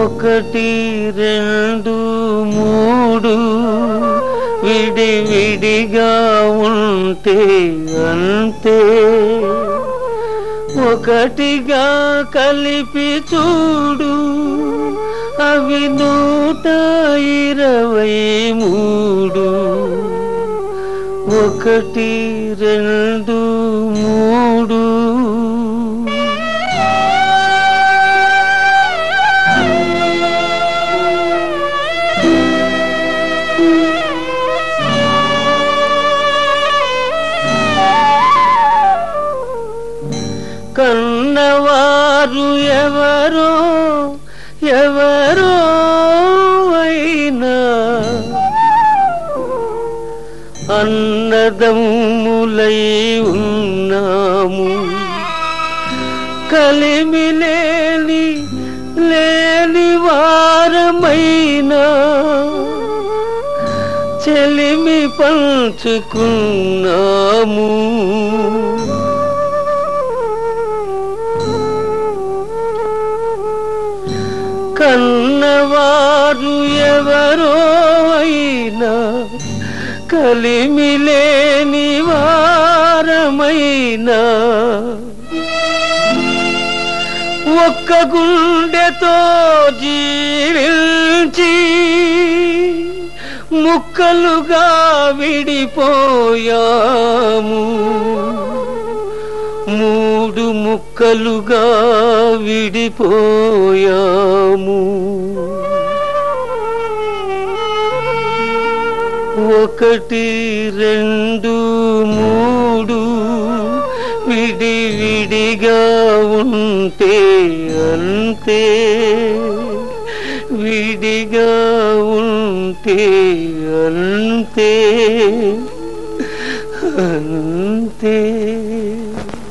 ఒకటి రెండు మూడు విడి విడిగా ఉంటే అంతే ఒకటిగా కలిపి చూడు అవి నూట ఇరవై మూడు ఒకటి రెండు మూడు కన్నవారు ఎవరో ఎవరో అయినా అన్నదమ్ములై ఉన్నాము కలిమిలేని లేని వారమైనా చెలిమి పంచుకున్నాము కన్నవారు ఎవరో అయినా కలిమిలేని వారమైనా ఒక్క గుండెతో జీవించి ముక్కలుగా విడిపోయాము మూడు ముక్కలుగా విడిపోయాము ఒకటి రెండు మూడు విడి విడిగా ఉంటే అంతే విడిగా ఉంటే అంతే అంతే